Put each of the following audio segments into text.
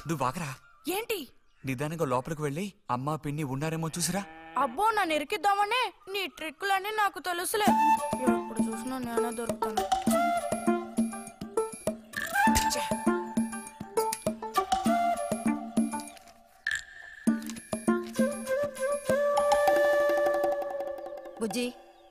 నువ్వు ఆగరా ఏంటి నిదానంగా లోపలికి వెళ్ళి అమ్మా పిన్ని ఉన్నారేమో చూసిరా అబ్బో నన్ను ఇరికిద్దామనే నీ ట్రిక్కులన్నీ నాకు తెలుసులే ఎప్పుడు చూసినా నేనే దొరుకుతాను ఛే. బుజ్జి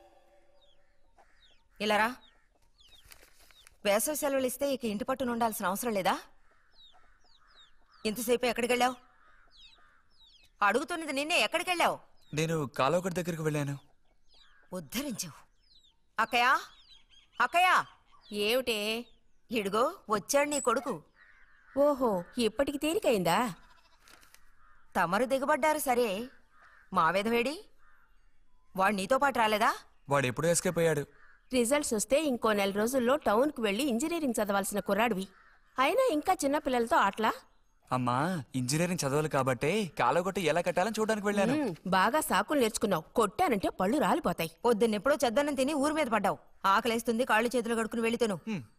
ఇలారా వేసవి సెలవులు ఇస్తే ఇక ఇంటి పట్టున ఉండాల్సిన అవసరం లేదా ఇంతసేపు ఎక్కడికి వెళ్ళావు అడుగుతున్నది నిన్నే ఎక్కడికి వెళ్ళావు నేను కాలువగడ్డ దగ్గరికి వెళ్ళాను ఉద్ధరించావు అక్కయా అక్కయా ఏమిటే ఇడుగో వచ్చాడు నీ కొడుకు ఓహో ఇప్పటికి తేలికైందా తమరు దిగబడ్డారు సరే మా వేదవేడి వాడు నీతో పాటు రాలేదా వాడు ఎప్పుడో ఎస్కేప్ అయ్యాడు రిజల్ట్స్ వస్తే ఇంకో నెల రోజుల్లో టౌన్కి వెళ్ళి ఇంజనీరింగ్ చదవాల్సిన కుర్రాడివి అయినా ఇంకా చిన్న పిల్లలతో ఆటలా అమ్మా ఇంజనీరింగ్ చదవాలి కాబట్టే కాలువగట్ట ఎలా కట్టాలని చూడడానికి వెళ్ళాను ఉమ్, బాగా సాకులు నేర్చుకున్నావు కొట్టానంటే పళ్ళు రాలిపోతాయి పొద్దున్నెప్పుడో చెద్దన్నం తిని ఊరి మీద పడ్డావు ఆకలేస్తుంది కాళ్ళు చేతులు కడుక్కుని వెళ్ళితేను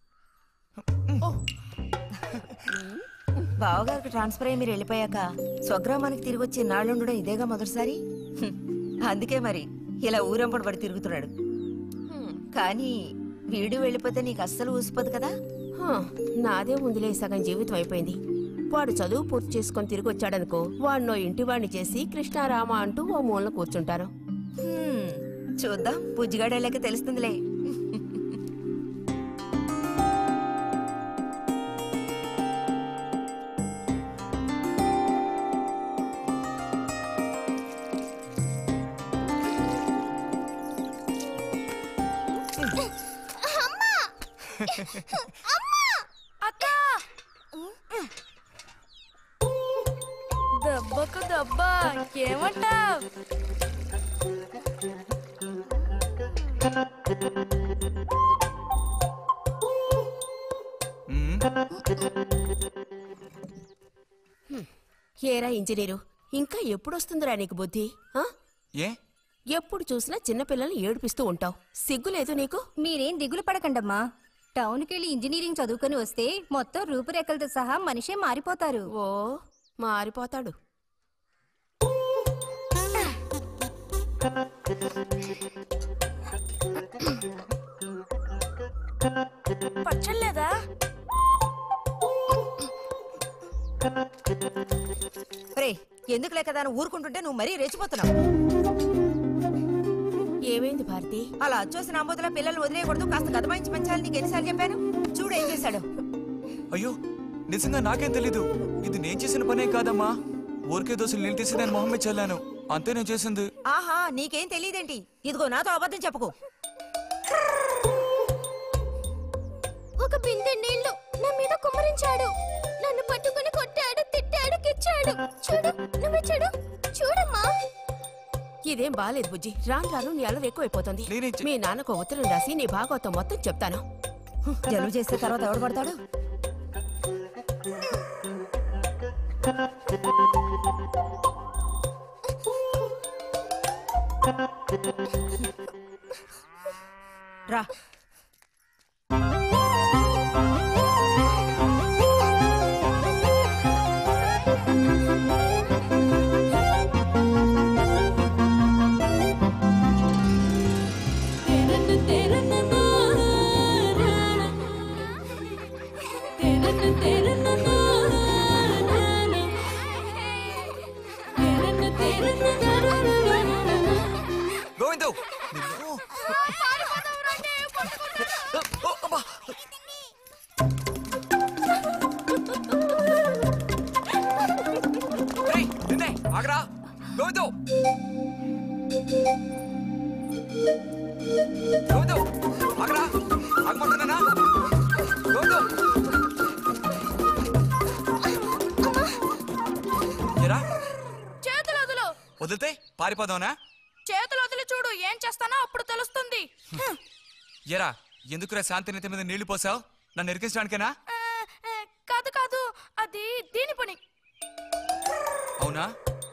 బావగారికి ట్రాన్స్ఫర్ అయ్యి మీరు వెళ్ళిపోయాక స్వగ్రామానికి తిరిగి వచ్చి నాళ్ళుండడం ఇదేగా మొదటిసారి హ్మ్. అందుకే మరి ఇలా ఊరంపడి పడి తిరుగుతున్నాడు హ్మ్. కానీ వీడు వెళ్ళిపోతే నీకు అస్సలు ఊసిపోదు కదా హా, నాదే ముందులే సగం జీవితం అయిపోయింది వాడు చదువు పూర్తి చేసుకొని తిరిగి వచ్చాడనుకో వాడినో ఇంటి వాడిని చేసి కృష్ణారామ అంటూ ఓ మూలన కూర్చుంటారు హ్మ్. చూద్దాం బుజ్జిగాడు వెళ్ళాక తెలుస్తుందిలే అక్క దెబ్బకు దెబ్బ ఏమంటావ్ మ్మ్. ఏరా ఇంజనీరు ఇంకా ఎప్పుడొస్తుందిరా నీకు బుద్ధి ఆ? ఏ ఎప్పుడు చూసినా చిన్నపిల్లల్ని ఏడిపిస్తూ ఉంటావు సిగ్గులేదు నీకు మీరేం దిగులు పడకండమ్మా టౌన్కి వెళ్ళి ఇంజనీరింగ్ చదువుకొని వస్తే మొత్తం రూపురేఖలతో సహా మనిషే మారిపోతారు ఓ మారిపోతాడు పచ్చలేదా రే ఎందుకు లేక దాన్ని ఊరుకుంటుంటే నువ్వు మరీ రెచ్చిపోతున్నావు ఏమైంది భారతి అలా వచ్చేసిన అంబోతుల పిల్లలు వదిలేయకూడదు కాస్త గదమాయించి పెంచాలని నీకు ఎన్నిసార్లు చెప్పాను చూడు ఏం చేశాడు అయ్యో నిజంగా నాకేం తెలీదు ఇది నేను చేసిన పనే కాదమ్మా ఊరికే దోశలు నీళ్ళు తీసి నేను మొహం మీద చల్లాను అంతే నేను చేసింది ఆహా నీకేం తెలియదేంటి ఇదిగో నాతో అబద్ధం చెప్పకు ఒక బిందె నీళ్లు నా మీద కుమ్మరించాడు నన్ను పట్టుకుని కొట్టాడు తిట్టాడు కిచ్చాడు చూడు నువ్వు చూడు చూడమ్మా ఇదేం బాలేదు బుజ్జి రాను రాను నీ అల్లరి ఎక్కువైపోతుంది నేనేం చే- మీ నాన్నకు ఉత్తరం రాసి నీ భాగవతం మొత్తం చెప్తాను జలుబు చేస్తే తర్వాత ఎవడు పడతాడు రా గోవిందు నిన్ను- ఓ, అమ్మా. ఏయ్, నిన్నే, ఆగరా గోవిందు గోవిందు ఆగరా ఆగమంటున్నానా గోవిందు ఏరా చేతులు వదులు వదిలితే పారిపోదావునా చేతులు వదిలి చూడు ఏం చేస్తానో అప్పుడు తెలుస్తుంది హ్మ్. ఎరా ఎందుకురా శాంతి నెత్తి మీద నీళ్లు పోసావు నన్ను ఎరికించడానికేనా ఆ, ఆ, కాదు కాదు అది దీని పని అవునా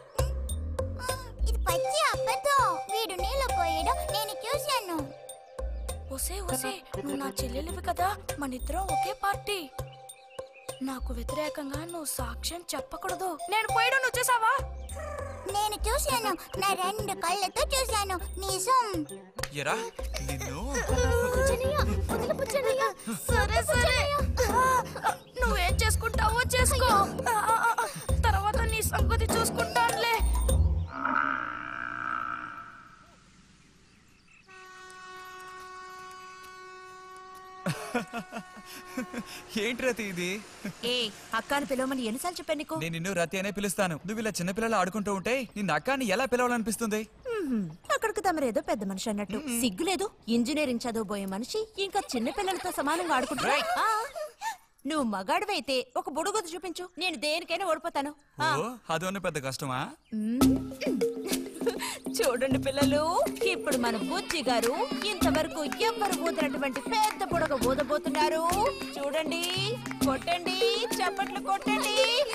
ఇది పచ్చి అబద్ధం వీడు నీళ్ళు పోయడం నేను చూశాను ఒసే ఒసే నువ్వు నా చెల్లెలివి కదా మన ఇద్దరం ఒకే పార్టీ నాకు వ్యతిరేకంగా నువ్వు సాక్ష్యం చెప్పకూడదు నేను పోయడం నువ్వు చేసావా నేను చూశాను నా రెండు కళ్ళతో చూశాను నిజం ఎరా నిన్ను పుచ్చనయ్య వదిలి పుచ్చనయ్య సరే సరే ఆ, నువ్వేం చేసుకుంటావో చేసుకో ఆ, ఆ, ఆ, తర్వాత నీ సంగతి చూసుకుంటానులే ఏంటి రతి ఇది ఏ అక్కని పిలవమని ఎన్నిసార్లు చెప్పాను నీకు నేను నిన్ను రతి అనే పిలుస్తాను నువ్వు ఇలా చిన్నపిల్లలు ఆడుకుంటూ ఉంటే నిన్న అక్కాన్ని ఎలా పిలవాలనిపిస్తుంది మ్మ్. అక్కడికి తమరేదో పెద్ద మనిషి అన్నట్టు సిగ్గులేదు ఇంజనీరింగ్ చదవబోయే మనిషి ఇంకా చిన్న పిల్లలతో సమానంగా ఆడుకుంటా నువ్వు మగాడివైతే ఒక బుడుగుద్దు చూపించు నేను దేనికైనా ఓడిపోతాను ఆ. ఓ అదోనే పెద్ద కష్టమా చూడండి పిల్లలు ఇప్పుడు మన బుజ్జి గారు ఇంతవరకు ఎవ్వరు ఊదినటువంటి పెద్ద బుడగ ఊదబోతున్నారు చూడండి కొట్టండి చప్పట్లు కొట్టండి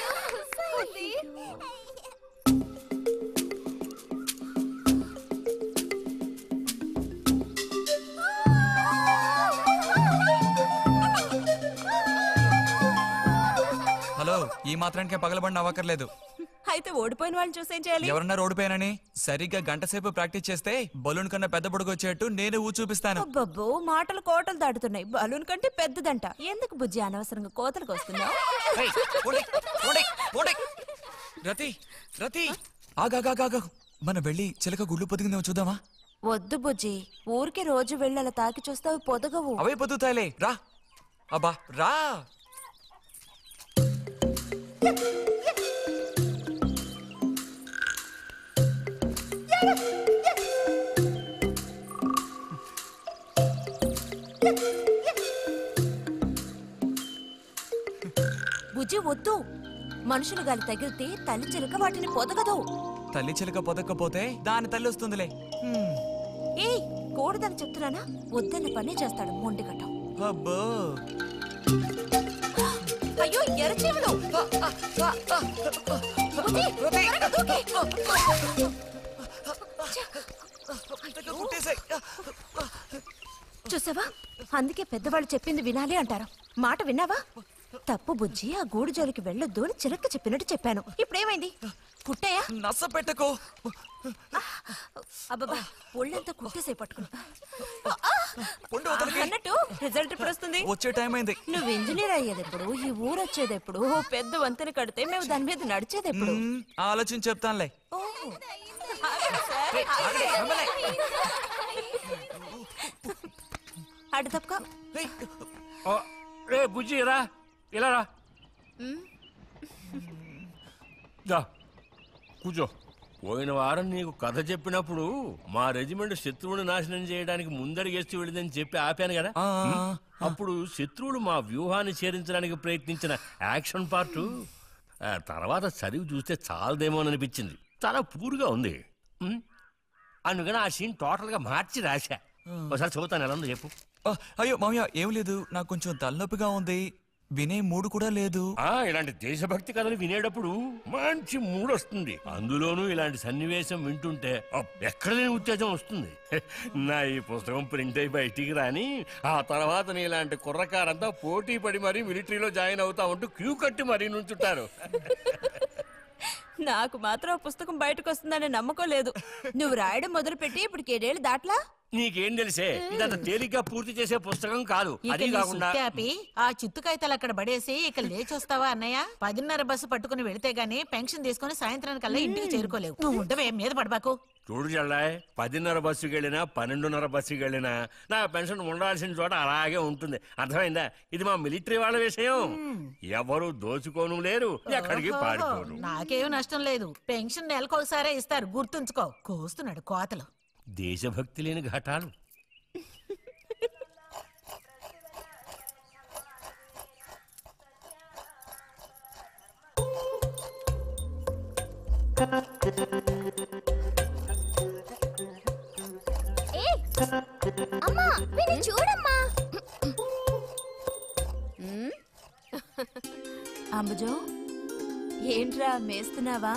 హలో ఈ మాత్రానికే పగలబడిన అవ్వకర్లేదు అయితే ఓడిపోయిన వాళ్ళని చూసేం చేయాలి ఎవరన్నా రోడ్డుపోయానని సరిగ్గా గంట సేపు ప్రాక్టీస్ చేస్తే బలూన్ కన్నా పెద్ద బుడగ వచ్చేట్టు నేనే ఊ చూపిస్తాను అబ్బబ్బో మాటలు కోటలు దాటుతున్నాయి బలూన్ కంటే పెద్దదంట ఎందుకు బుజ్జి అనవసరంగా కోతలకు వస్తున్నావు ఏయ్, పోండి, పోండి, పోండి. రతి రతి ఆగాగాగా మన వెళ్ళి చిలక గుళ్ళు పొదిగిందేమో చూద్దామా వద్దు బుజ్జి ఊరికి రోజు వెళ్ళి అలా తాకి చూస్తావు పొదగవు అవే పొద్దుతాయిలే రా అబ్బా రా బుజ్జి వద్దు మనుషులు గాలి తగిలితే తల్లి చిలక వాటిని పొదగదు తల్లి చిలక పొదక్కపోతే దాని తల్లి వస్తుందిలే హ్మ్. ఏయ్ కూడదని చెప్తున్నానా వద్దన్న పని చేస్తాడు మొండి గట్టం అబ్బో అయ్యో ఎర్రచీమలు బుజ్జి, త్వరగా దూకి. కుట్టేసాయి. చూసావా అందుకే పెద్దవాళ్ళు చెప్పింది వినాలి అంటారు మాట విన్నావా తప్పు బుజ్జి ఆ గూడు జోలికి వెళ్ళొద్దు అని చిలక్క చెప్పినట్టు చెప్పాను ఇప్పుడేమైంది కుట్టాయా నస పెట్టకో అబ్బబ్బా ఒళ్ళంతా కుట్టేసే పట్టుకుని ఉండు అవతలికి. అన్నట్టు రిజల్ట్ ఇప్పుడు వస్తుంది వచ్చే టైం అయింది నువ్వు ఇంజనీర్ అయ్యేది ఎప్పుడు ఈ ఊరు వచ్చేది ఎప్పుడు ఓ పెద్ద వంతెన కడితే మేము దాని మీద నడిచేది ఎప్పుడు మ్మ్, ఆలోచించి చెప్తానులే ఓహో. ఆగండి సార్, ఆగండి. అటు తప్పుకో ఓ, రే బుజ్జి రా ఇలా రా దా, కూర్చో పోయిన వారం నీకు కథ చెప్పినప్పుడు మా రెజిమెంట్ శత్రువుని నాశనం చేయడానికి ముందడిగేస్తూ వెళ్ళిందని చెప్పి ఆపాను కదా ఆ, ఆ, ఆ. అప్పుడు శత్రువులు మా వ్యూహాన్ని ఛేదించడానికి ప్రయత్నించిన యాక్షన్ పార్ట్ ఆ, తర్వాత చదివి చూస్తే చాలదేమో అని అనిపించింది చాలా పూర్గా ఉంది ఉం? అందుకని ఆ సీన్ టోటల్ గా మార్చి రాశా ఒకసారి చదువుతాను ఎలా ఉందో చెప్పు ఆ, అయ్యో మామయ్య ఏం లేదు నాకు కొంచెం తలనొప్పిగా ఉంది వినే మూడు కూడా లేదు ఆ ఇలాంటి దేశభక్తి కథలు వినేటప్పుడు మంచి మూడ్ వస్తుంది అందులోనూ ఇలాంటి సన్నివేశం వింటుంటే అబ్బ్, ఎక్కడ లేని ఉత్తేజం వస్తుంది నా ఈ పుస్తకం ప్రింట్ అయి బయటికి రాని ఆ తర్వాత నీ ఇలాంటి కుర్రకారంతా పోటీ పడి మరీ మిలిటరీలో జాయిన్ అవుతా ఉంటూ క్యూ కట్టి మరీ నుంచుంటారు నాకు మాత్రం ఆ పుస్తకం బయటకు వస్తుందనే నమ్మకం లేదు నువ్వు రాయడం మొదలుపెట్టి ఇప్పుడు ఏడేళ్ళు దాట్లా నీకేం తెలిసే ఇదంత తేలిగ్గా పూర్తి చేసే పుస్తకం కాదు ఇక అది నీ కాకుండా సుత్తి ఆపి ఆ చిత్తు కాగితాలు అక్కడ పడేసి ఇక లేచొస్తావా అన్నయ్య పదిన్నర బస్సు పట్టుకుని వెళితే గానీ పెన్షన్ తీసుకుని సాయంత్రానికల్లా ఇంటికి చేరుకోలేవు నువ్వు ఉండవే మీద పడబాకు చూడు జల్లాయ్ పదిన్నర బస్సుకి వెళ్ళినా పన్నెండున్నర బస్సుకి వెళ్ళినా నా పెన్షన్ ఉండాల్సిన చోట అలాగే ఉంటుంది అర్థమైందా ఇది మా మిలిటరీ వాళ్ళ విషయం ఎవరు దోచుకోను లేరు ఎక్కడికి పారిపోరు నాకేం నష్టం లేదు పెన్షన్ నెలకొకసారే ఇస్తారు గుర్తుంచుకో కోస్తున్నాడు కోతలు దేశభక్తి లేని ఘటాలు ఏయ్ అమ్మా వీడిని చూడమ్మా అంబుజం ఏంట్రా మేస్తున్నావా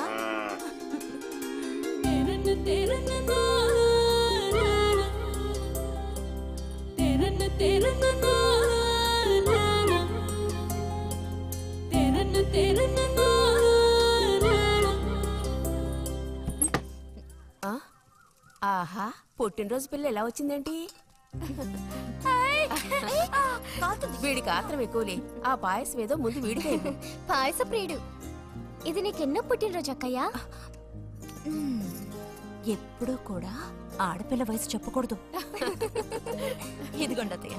ఆ? ఆహా పుట్టినరోజు పిల్ల ఎలా వచ్చిందేంటి వీడికి ఆత్రం ఎక్కువలే ఆ పాయసం ఏదో ముందు వీడికే ఇవ్వు. పాయస ప్రియుడు ఇది నీకెన్నో పుట్టినరోజు అక్కయ్య ఎప్పుడూ కూడా ఆడపిల్ల వయసు చెప్పకూడదు ఇదిగోండి అత్తయ్య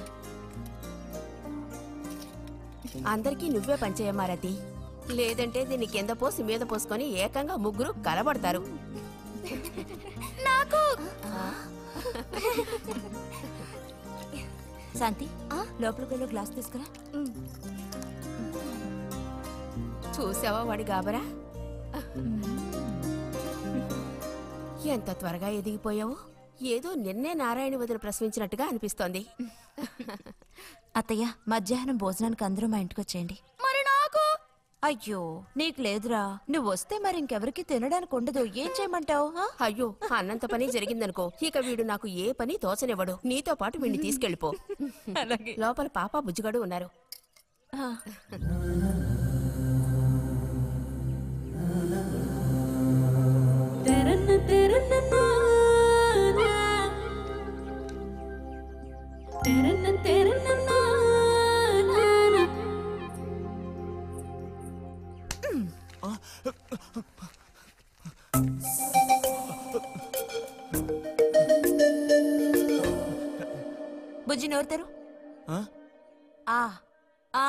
అందరికీ నువ్వే పంచేయమారతి లేదంటే దీన్ని కింద పోసి మీద పోసుకొని ఏకంగా ముగ్గురు కలబడతారు నాకు శాంతి లోపలికి వెళ్ళి గ్లాస్ తీసుకురా చూసావా వాడి గాబరా ఎంత త్వరగా ఎదిగిపోయావు ఏదో నిన్నే నారాయణ వదిన ప్రశ్నించినట్టుగా అనిపిస్తోంది అత్తయ్య మధ్యాహ్నం భోజనానికి అందరూ మా ఇంటికి వచ్చేయండి మరి నాకు అయ్యో నీకు లేదురా నువ్వు వస్తే మరి ఇంకెవరికి తినడానికి ఉండదు ఏం చేయమంటావు అయ్యో అన్నంత పని జరిగిందనుకో ఇక వీడు నాకు ఏ పని తోచనివ్వడు నీతో పాటు వీడిని తీసుకెళ్ళిపో లోపల పాప బుజ్జిగాడు ఉన్నారు బుజ్జి నోరుతారు ఆ? ఆ ఆ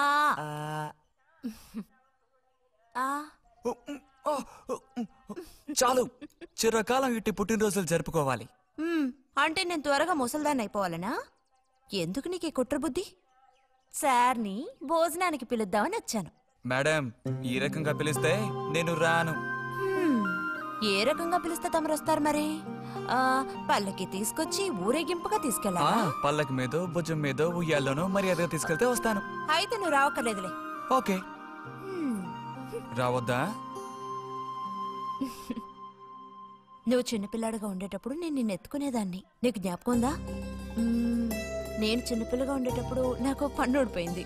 ఆ ఓ, ఉమ్, ఓ, ఓ, ఉమ్. చాలు చిరకాలం ఇట్టి పుట్టినరోజులు జరుపుకోవాలి మ్మ్, అంటే నేను త్వరగా ముసల్దాన్ని అయిపోవాలనా ఎందుకు నీకు ఈ కుట్ర బుద్ధి సార్ని భోజనానికి పిలుద్దామని వచ్చాను మేడం ఈ రకంగా పిలిస్తే నేను రాను హ్మ్, ఏ రకంగా పిలిస్తే తమరు వస్తారు మరి ఆ, పల్లకి తీసుకొచ్చి ఊరేగింపుగా ఆ, తీసుకెళ్ళాలా పల్లకి మీదో భుజం మీదో ఉయ్యాల్లోనో మర్యాదగా తీసుకెళ్తే వస్తాను అయితే నువ్వు రావక్కర్లేదులే ఓకే హ్మ్, రావద్దా నువ్వు చిన్నపిల్లాడిగా ఉండేటప్పుడు నేను నిన్ను ఎత్తుకునేదాన్ని నీకు జ్ఞాపకం ఉందా మ్మ్, నేను చిన్నపిల్లగా ఉండేటప్పుడు నాకు ఒక పన్ను ఊడిపోయింది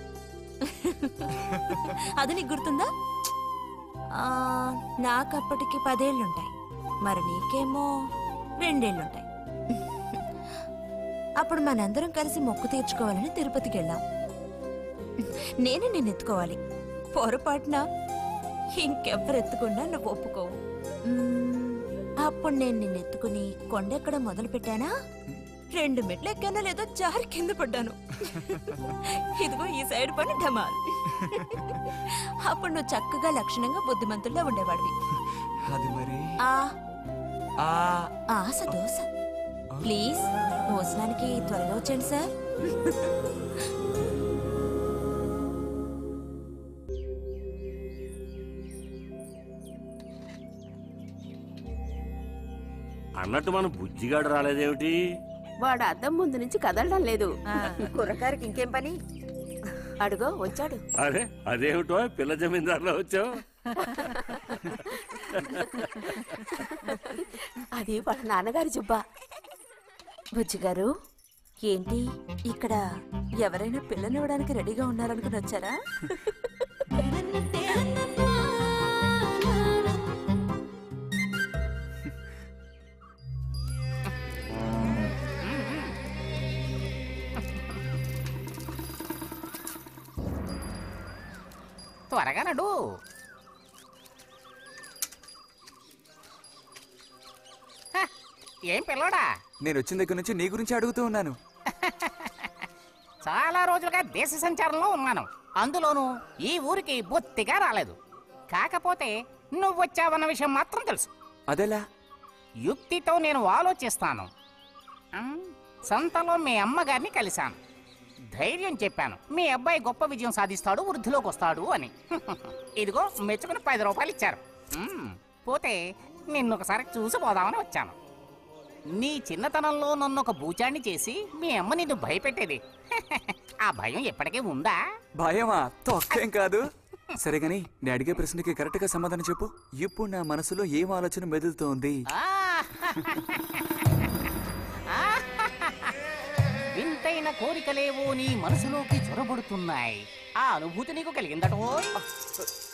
అది నీకు గుర్తుందా ఆ, నాకు అప్పటికి పదేళ్ళుంటాయి మరి నీకేమో రెండేళ్లుంటాయి అప్పుడు మనందరం కలిసి మొక్కు తీర్చుకోవాలని తిరుపతికి వెళ్ళాం నేను నిన్ను ఎత్తుకోవాలి పొరపాటున ఇంకెవ్వరు ఎత్తుకున్నా నువ్వు ఒప్పుకోవు మ్మ్, అప్పుడు నేను నిన్ను ఎత్తుకుని కొండెక్కడం మొదలు పెట్టానా రెండు మెట్లు ఎక్కానో లేదో జారి కింద పడ్డాను ఇదిగో ఈ సైడ్ పని ఢమాల్ అప్పుడు నువ్వు చక్కగా లక్షణంగా బుద్ధిమంతుల్లో ఉండేవాడివి అది మరి ఆ ఆ ఆశ దోశ ప్లీజ్ భోజనానికి త్వరగా వచ్చండి సార్ అన్నట్టు మన బుజ్జిగాడు రాలేదేమిటి వాడు అద్దం ముందు నుంచి కదలడం లేదు కుర్రకారికి ఇంకేం పని అడుగో వచ్చాడు అరే అదేమిటో పిల్ల జమీందారులో వచ్చావు అది వాళ్ళ నాన్నగారి జుబ్బా బుజ్జి గారు ఏంటి ఇక్కడ ఎవరైనా పిల్లనివ్వడానికి రెడీగా ఉన్నారనుకుని వచ్చారా త్వరగా నడు హ, ఏం పిల్లోడా నేను వచ్చిన దగ్గర నుంచి నీ గురించి అడుగుతూ ఉన్నాను చాలా రోజులుగా దేశ సంచారంలో ఉన్నాను అందులోనూ ఈ ఊరికి బొత్తిగా రాలేదు కాకపోతే నువ్వు వచ్చావన్న విషయం మాత్రం తెలుసు అదెలా యుక్తితో నేను ఆలోచిస్తాను ఉమ్, సంతలో మీ అమ్మగారిని కలిశాను ధైర్యం చెప్పాను మీ అబ్బాయి గొప్ప విజయం సాధిస్తాడు వృద్ధిలోకి వస్తాడు అని ఇదిగో మెచ్చుకుని పది రూపాయలు ఇచ్చారు ఉమ్, పోతే నిన్ను ఒకసారి చూసి పోదామని వచ్చాను నీ చిన్నతనంలో నన్ను ఒక బూచాన్ని చేసి మీ అమ్మ నిన్ను భయపెట్టేది ఆ భయం ఎప్పటికీ ఉందా భయమా తొక్కేం కాదు సరే గాని నేను అడిగే ప్రశ్నకి కరెక్ట్ గా సమాధానం చెప్పు ఇప్పుడు నా మనసులో ఏం ఆలోచన మెదులుతోంది ఆ! వింతైన కోరికలేవో నీ మనసులోకి చొరబడుతున్నాయి ఆ అనుభూతి నీకు కలిగిందటో